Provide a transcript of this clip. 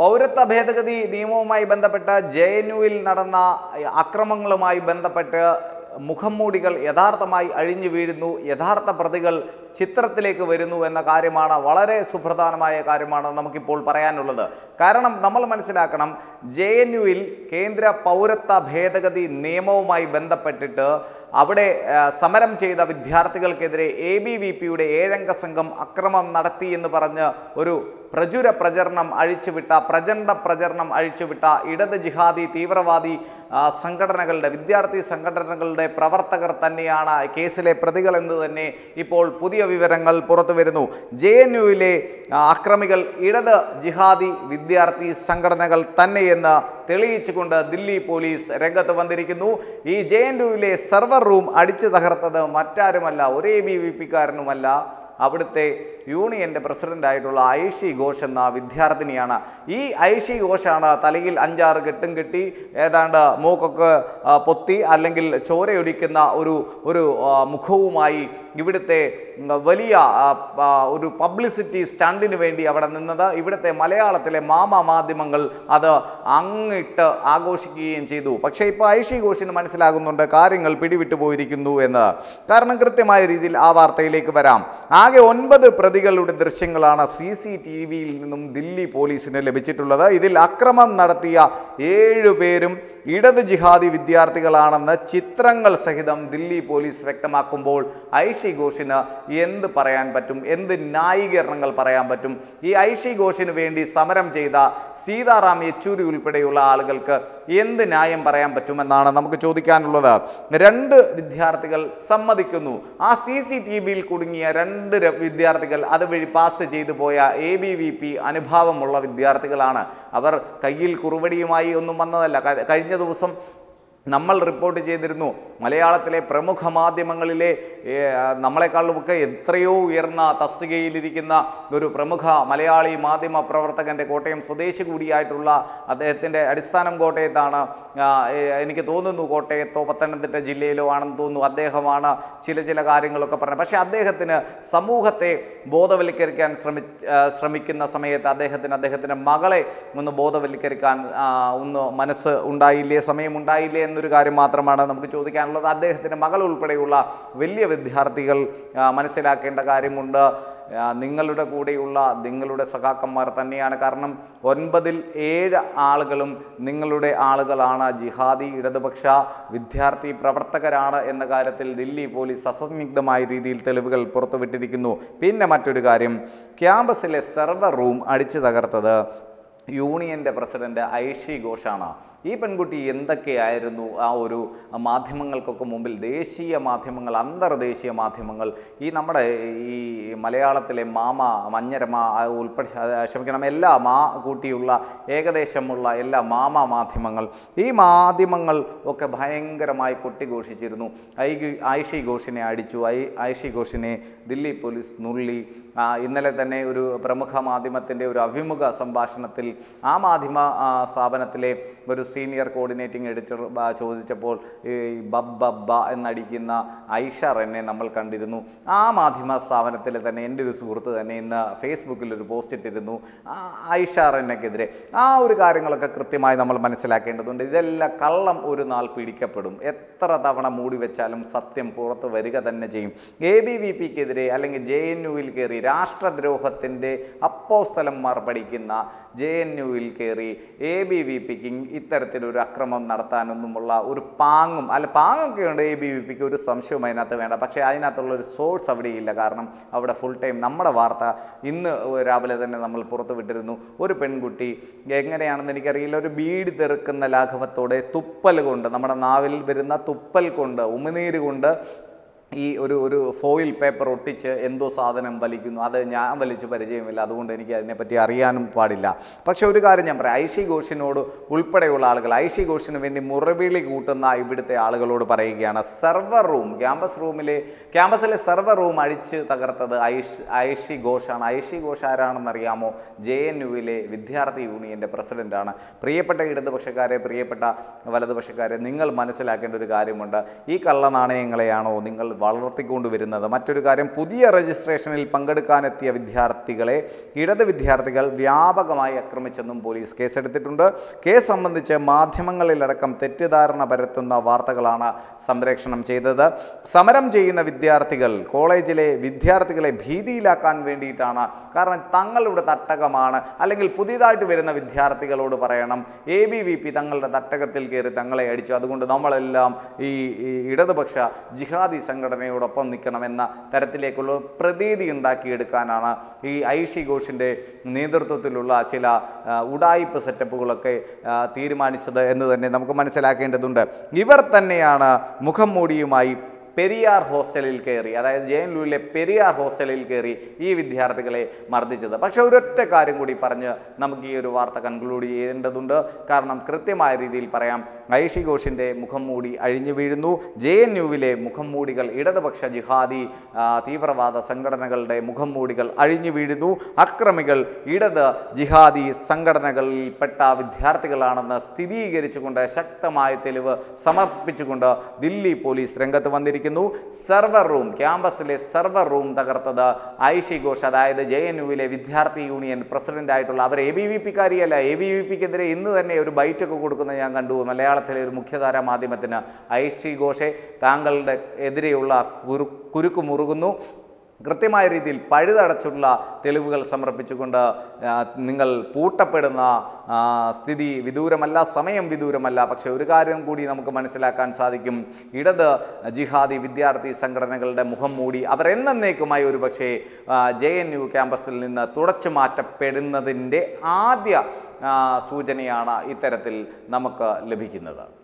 പൗരത്വ ഭേദഗതി നിയമവുമായി ബന്ധപ്പെട്ട് ജെ എൻ യുവിൽ നടന്ന അക്രമങ്ങളുമായി ബന്ധപ്പെട്ട് മുഖംമൂടികൾ യഥാർത്ഥമായി അഴിഞ്ഞു വീഴുന്നു യഥാർത്ഥ പ്രതികൾ ചിത്രത്തിലേക്ക് വരുന്നു എന്ന കാര്യമാണ് വളരെ സുപ്രധാനമായ കാര്യമാണ് നമുക്കിപ്പോൾ പറയാനുള്ളത് കാരണം നമ്മൾ മനസ്സിലാക്കണം ജെ എൻ യുവിൽ കേന്ദ്ര പൗരത്വ ഭേദഗതി നിയമവുമായി ബന്ധപ്പെട്ടിട്ട് അവിടെ ആ, സമരം ചെയ്ത വിദ്യാർത്ഥികൾക്കെതിരെ എ ബി വി പിയുടെ ഏഴംഗ സംഘം അക്രമം നടത്തി എന്ന് പറഞ്ഞ് ഒരു പ്രചുര പ്രചരണം അഴിച്ചുവിട്ട പ്രചണ്ഡ പ്രചരണം അഴിച്ചുവിട്ട ഇടത് ജിഹാദി തീവ്രവാദി ആ, സംഘടനകളുടെ വിദ്യാർത്ഥി സംഘടനകളുടെ പ്രവർത്തകർ തന്നെയാണ് കേസിലെ പ്രതികൾ എന്ന് തന്നെ ഇപ്പോൾ പുതിയ വിവരങ്ങൾ പുറത്തു വരുന്നു ജെ എൻ യുവിലെ അക്രമികൾ ഇടത് ജിഹാദി വിദ്യാർത്ഥി സംഘടനകൾ തന്നെയെന്ന് തെളിയിച്ചുകൊണ്ട് ദില്ലി പോലീസ് രംഗത്ത് വന്നിരിക്കുന്നു ഈ ജെ എൻ യുവിലെ സെർവർ റൂം അടിച്ചു തകർത്തത് മറ്റാരുമല്ല ഒരേ ബി വി പിക്കാരനുമല്ല അവിടുത്തെ യൂണിയൻ്റെ പ്രസിഡൻ്റായിട്ടുള്ള ഐഷി ഘോഷ് എന്ന വിദ്യാർത്ഥിനിയാണ് ഈ ഐഷി ഘോഷാണ് തലയിൽ അഞ്ചാറ് കെട്ടും കെട്ടി ഏതാണ്ട് മൂക്കൊക്കെ ആ, പൊത്തി അല്ലെങ്കിൽ ചോരയൊലിക്കുന്ന ഒരു ഒരു ആ, മുഖവുമായി ഇവിടുത്തെ ഉം, വലിയ ആ, ആ, ഒരു പബ്ലിസിറ്റി സ്റ്റണ്ടിന് വേണ്ടി അവിടെ നിന്നത് ഇവിടുത്തെ മലയാളത്തിലെ മാമ മാധ്യമങ്ങൾ അത് അങ്ങിട്ട് ആഘോഷിക്കുകയും ചെയ്തു പക്ഷേ ഇപ്പോൾ ഐഷി ഘോഷിന് മനസ്സിലാകുന്നുണ്ട് കാര്യങ്ങൾ പിടിവിട്ടു പോയിരിക്കുന്നു എന്ന് കാരണം കൃത്യമായ രീതിയിൽ ആ വാർത്തയിലേക്ക് വരാം ആകെ ഒൻപത് പ്രതികളുടെ ദൃശ്യങ്ങളാണ് സി സി ടി വിയിൽ നിന്നും ദില്ലി പോലീസിന് ലഭിച്ചിട്ടുള്ളത് ഇതിൽ അക്രമം നടത്തിയ ഏഴു പേരും ഇടത് ജിഹാദി വിദ്യാർത്ഥികളാണെന്ന് ചിത്രങ്ങൾ സഹിതം ദില്ലി പോലീസ് വ്യക്തമാക്കുമ്പോൾ ഐഷി ഘോഷിന് എന്ത് പറയാൻ പറ്റും എന്ത് ന്യായീകരണങ്ങൾ പറയാൻ പറ്റും ഈ ഐഷി ഘോഷിന് വേണ്ടി സമരം ചെയ്ത സീതാറാം യെച്ചൂരി ഉൾപ്പെടെയുള്ള ആളുകൾക്ക് എന്ത് ന്യായം പറയാൻ പറ്റുമെന്നാണ് നമുക്ക് ചോദിക്കാനുള്ളത് രണ്ട് വിദ്യാർത്ഥികൾ സമ്മതിക്കുന്നു ആ സി സി ടി വിയിൽ കുടുങ്ങിയ രണ്ട് ര- വിദ്യാർത്ഥികൾ അതുവഴി പാസ് ചെയ്തു പോയ എ ബി വി പി അനുഭാവമുള്ള വിദ്യാർത്ഥികളാണ് അവർ കയ്യിൽ കുറുവടിയുമായി ഒന്നും വന്നതല്ല ക- കഴിഞ്ഞ ദിവസം നമ്മൾ റിപ്പോർട്ട് ചെയ്തിരുന്നു മലയാളത്തിലെ പ്രമുഖ മാധ്യമങ്ങളിലെ ഏ, നമ്മളെക്കാളുമൊക്കെ എത്രയോ ഉയർന്ന തസ്തികയിലിരിക്കുന്ന ഒരു പ്രമുഖ മലയാളി മാധ്യമ പ്രവർത്തകൻ്റെ കോട്ടയം സ്വദേശി കൂടിയായിട്ടുള്ള അദ്ദേഹത്തിൻ്റെ അടിസ്ഥാനം കോട്ടയത്താണ് ആ, ഏ, എനിക്ക് തോന്നുന്നു കോട്ടയത്തോ പത്തനംതിട്ട ജില്ലയിലോ ആണെന്ന് തോന്നുന്നു അദ്ദേഹമാണ് ചില ചില കാര്യങ്ങളൊക്കെ പറഞ്ഞത് പക്ഷേ അദ്ദേഹത്തിന് സമൂഹത്തെ ബോധവൽക്കരിക്കാൻ ശ്രമി ആ, ശ്രമിക്കുന്ന സമയത്ത് അദ്ദേഹത്തിന് അദ്ദേഹത്തിൻ്റെ മകളെ ഒന്ന് ബോധവൽക്കരിക്കാൻ ആ, ഒന്ന് മനസ്സ് ഉണ്ടായില്ലേ സമയമുണ്ടായില്ലേ എന്നൊരു കാര്യം മാത്രമാണ് നമുക്ക് ചോദിക്കാനുള്ളത് അദ്ദേഹത്തിൻ്റെ മകൾ ഉൾപ്പെടെയുള്ള വലിയ വിദ്യാർത്ഥികൾ ആ, മനസ്സിലാക്കേണ്ട കാര്യമുണ്ട് ആ, നിങ്ങളുടെ കൂടെയുള്ള നിങ്ങളുടെ സഖാക്കന്മാർ തന്നെയാണ് കാരണം ഒൻപതിൽ ഏഴ് ആളുകളും നിങ്ങളുടെ ആളുകളാണ് ജിഹാദി ഇടതുപക്ഷ വിദ്യാർത്ഥി പ്രവർത്തകരാണ് എന്ന കാര്യത്തിൽ ദില്ലി പോലീസ് അസന്നിഗ്ധമായ രീതിയിൽ തെളിവുകൾ പുറത്തുവിട്ടിരിക്കുന്നു പിന്നെ മറ്റൊരു കാര്യം ക്യാമ്പസിലെ സെർവർ റൂം അടിച്ചു തകർത്തത് യൂണിയൻ്റെ പ്രസിഡന്റ് ഐഷി ഘോഷാണ് ഈ പെൺകുട്ടി എന്തൊക്കെയായിരുന്നു ആ ഒരു മാധ്യമങ്ങൾക്കൊക്കെ മുമ്പിൽ ദേശീയ മാധ്യമങ്ങൾ അന്തർദേശീയ മാധ്യമങ്ങൾ ഈ നമ്മുടെ ഈ മലയാളത്തിലെ മാമ മഞ്ഞരമ ആ ഉൾപ്പെടെ ആ, ക്ഷമിക്കണം എല്ലാ മാ കൂട്ടിയുള്ള ഏകദേശമുള്ള എല്ലാ മാമ മാധ്യമങ്ങൾ ഈ മാധ്യമങ്ങൾ ഒക്കെ ഭയങ്കരമായി കൊട്ടിഘോഷിച്ചിരുന്നു ഐ ഐഷി ഘോഷിനെ അടിച്ചു ഐ ഐഷി ഘോഷിനെ ദില്ലി പോലീസ് നുള്ളി ആ, ഇന്നലെ തന്നെ ഒരു പ്രമുഖ മാധ്യമത്തിൻ്റെ ഒരു അഭിമുഖ സംഭാഷണത്തിൽ ആ മാധ്യമ ആ, സ്ഥാപനത്തിലെ ഒരു സീനിയർ കോർഡിനേറ്റിംഗ് എഡിറ്റർ ആ, ചോദിച്ചപ്പോൾ ഈ ബബ്ബ എന്നടിക്കുന്ന ഐഷ റെന്നെ നമ്മൾ കണ്ടിരുന്നു ആ മാധ്യമ സ്ഥാപനത്തിലെ തന്നെ എൻ്റെ ഒരു സുഹൃത്ത് തന്നെ ഇന്ന് ഫേസ്ബുക്കിൽ ഒരു പോസ്റ്റ് ഇട്ടിരുന്നു ആ ഐഷ റെന്നയ്ക്കെതിരെ ആ ഒരു കാര്യങ്ങളൊക്കെ കൃത്യമായി നമ്മൾ മനസ്സിലാക്കേണ്ടതുണ്ട് ഇതെല്ലാം കള്ളം ഒരു നാൾ പിടിക്കപ്പെടും എത്ര തവണ മൂടി വെച്ചാലും സത്യം പുറത്ത് വരിക തന്നെ ചെയ്യും എ ബി വി പിക്കെതിരെ അല്ലെങ്കിൽ ജെ എൻ യുവിൽ കയറി രാഷ്ട്രദ്രോഹത്തിൻ്റെ അപ്പോസ്തലന്മാർ പഠിക്കുന്ന ജെ എൻ യുവിൽ കയറി എ ബി വി പിക്ക് ഇത്തരത്തിലൊരു അക്രമം നടത്താനൊന്നുമുള്ള ഒരു പാങ്ങും അല്ല പാങ്ങൊക്കെ ഉണ്ട് എ ബി വി പിക്ക് ഒരു സംശയവും അതിനകത്ത് വേണ്ട പക്ഷേ അതിനകത്തുള്ള ഒരു സോഴ്സ് അവിടെ ഇല്ല കാരണം അവിടെ ഫുൾ ടൈം നമ്മുടെ വാർത്ത ഇന്ന് രാവിലെ തന്നെ നമ്മൾ പുറത്തു വിട്ടിരുന്നു ഒരു പെൺകുട്ടി എങ്ങനെയാണെന്ന് എനിക്കറിയില്ല ഒരു ബീഡി തെറുക്കുന്ന ലാഘവത്തോടെ തുപ്പൽ കൊണ്ട് നമ്മുടെ നാവിൽ വരുന്ന തുപ്പൽ കൊണ്ട് ഉമിനീര് കൊണ്ട് ഈ ഒരു ഒരു ഫോയിൽ പേപ്പർ ഒട്ടിച്ച് എന്തോ സാധനം വലിക്കുന്നു അത് ഞാൻ വലിച്ച് പരിചയമില്ല അതുകൊണ്ട് എനിക്ക് അതിനെപ്പറ്റി അറിയാനും പാടില്ല പക്ഷേ ഒരു കാര്യം ഞാൻ പറയാം ഐഷി ഘോഷിനോട് ഉൾപ്പെടെയുള്ള ആളുകൾ ഐഷി ഘോഷിന് വേണ്ടി മുറവിളി കൂട്ടുന്ന ഇവിടുത്തെ ആളുകളോട് പറയുകയാണ് സെർവർ റൂം ക്യാമ്പസ് റൂമിലെ ക്യാമ്പസിലെ സെർവർ റൂം അഴിച്ച് തകർത്തത് ഐഷ് ഐഷി ഘോഷാണ് ഐഷി ഘോഷ് ആരാണെന്നറിയാമോ ജെ എൻ യുവിലെ വിദ്യാർത്ഥി യൂണിയൻ്റെ പ്രസിഡൻ്റാണ് പ്രിയപ്പെട്ട ഇടതുപക്ഷക്കാരെ പ്രിയപ്പെട്ട വലതുപക്ഷക്കാരെ നിങ്ങൾ മനസ്സിലാക്കേണ്ട ഒരു കാര്യമുണ്ട് ഈ കള്ള നാണയങ്ങളെയാണോ നിങ്ങൾ വളർത്തിക്കൊണ്ടുവരുന്നത് മറ്റൊരു കാര്യം പുതിയ രജിസ്ട്രേഷനിൽ പങ്കെടുക്കാനെത്തിയ വിദ്യാർത്ഥികളെ ഇടത് വിദ്യാർത്ഥികൾ വ്യാപകമായി ആക്രമിച്ചെന്നും പോലീസ് കേസെടുത്തിട്ടുണ്ട് കേസ് സംബന്ധിച്ച് മാധ്യമങ്ങളിലടക്കം തെറ്റിദ്ധാരണ പരത്തുന്ന വാർത്തകളാണ് സംപ്രേഷണം ചെയ്തത് സമരം ചെയ്യുന്ന വിദ്യാർത്ഥികൾ കോളേജിലെ വിദ്യാർത്ഥികളെ ഭീതിയിലാക്കാൻ വേണ്ടിയിട്ടാണ് കാരണം തങ്ങളുടെ തട്ടകമാണ് അല്ലെങ്കിൽ പുതിയതായിട്ട് വരുന്ന വിദ്യാർത്ഥികളോട് പറയണം എ ബി വി പി തങ്ങളുടെ തട്ടകത്തിൽ കയറി തങ്ങളെ അടിച്ചു അതുകൊണ്ട് നമ്മളെല്ലാം ഈ ഈ ഇടതുപക്ഷ ജിഹാദി സംഘടനയോടൊപ്പം നിൽക്കണമെന്ന തരത്തിലേക്കുള്ള പ്രതീതി ഉണ്ടാക്കിയെടുക്കാനാണ് ഈ ഐഷി ഘോഷിൻ്റെ നേതൃത്വത്തിലുള്ള ചില ആ, ഉഡായിപ്പ് സെറ്റപ്പുകളൊക്കെ ആ, തീരുമാനിച്ചത് എന്ന് തന്നെ നമുക്ക് മനസ്സിലാക്കേണ്ടതുണ്ട് ഇവർ തന്നെയാണ് മുഖം മൂടിയുമായി പെരിയാർ ഹോസ്റ്റലിൽ കയറി അതായത് ജെ എൻ ലുവിലെ പെരിയാർ ഹോസ്റ്റലിൽ കയറി ഈ വിദ്യാർത്ഥികളെ മർദ്ദിച്ചത് പക്ഷെ ഒരൊറ്റ കാര്യം കൂടി പറഞ്ഞ് നമുക്ക് ഈ ഒരു വാർത്ത കൺക്ലൂഡ് ചെയ്യേണ്ടതുണ്ട് കാരണം കൃത്യമായ രീതിയിൽ പറയാം ഐഷി ഘോഷിൻ്റെ മുഖം മൂടി അഴിഞ്ഞു വീഴുന്നു ജെ എൻ യുവിലെ മുഖം മൂടികൾ ഇടതുപക്ഷ ജിഹാദി ആ, തീവ്രവാദ സംഘടനകളുടെ മുഖം മൂടികൾ അഴിഞ്ഞു വീഴുന്നു അക്രമികൾ ഇടത് ജിഹാദി സംഘടനകളിൽപ്പെട്ട വിദ്യാർത്ഥികളാണെന്ന് സ്ഥിരീകരിച്ചുകൊണ്ട് ശക്തമായ തെളിവ് സമർപ്പിച്ചുകൊണ്ട് ദില്ലി പോലീസ് രംഗത്ത് വന്നിരിക്കുന്നു സെർവർ റൂം ക്യാമ്പസിലെ സെർവർ റൂം തകർത്തത് ഐഷി ഘോഷ് അതായത് ജെ എൻ യുവിലെ വിദ്യാർത്ഥി യൂണിയൻ പ്രസിഡന്റ് ആയിട്ടുള്ള അവർ എ ബി വി പിക്കാരിയല്ല എ ബി വി പിക്കെതിരെ ഇന്ന് തന്നെ ഒരു ബൈറ്റൊക്കെ കൊടുക്കുന്നത് ഞാൻ കണ്ടു മലയാളത്തിലെ ഒരു മുഖ്യധാരാ മാധ്യമത്തിന് ഐഷി ഘോഷെ താങ്കളുടെ എതിരെയുള്ള കുരു കുരുക്ക് മുറുകുന്നു കൃത്യമായ രീതിയിൽ പഴുതടച്ചുള്ള തെളിവുകൾ സമർപ്പിച്ചുകൊണ്ട് ആ, നിങ്ങൾ പൂട്ടപ്പെടുന്ന ആ, സ്ഥിതി വിദൂരമല്ല സമയം വിദൂരമല്ല പക്ഷെ ഒരു കാര്യം കൂടി നമുക്ക് മനസ്സിലാക്കാൻ സാധിക്കും ഇടത് ജിഹാദി വിദ്യാർത്ഥി സംഘടനകളുടെ മുഖം മൂടി അവർ എന്നേക്കുമായി ഒരു പക്ഷേ ജെ എൻ യു ക്യാമ്പസിൽ നിന്ന് തുടച്ചു മാറ്റപ്പെടുന്നതിൻ്റെ ആദ്യ ആ, സൂചനയാണ് ഇത്തരത്തിൽ നമുക്ക് ലഭിക്കുന്നത്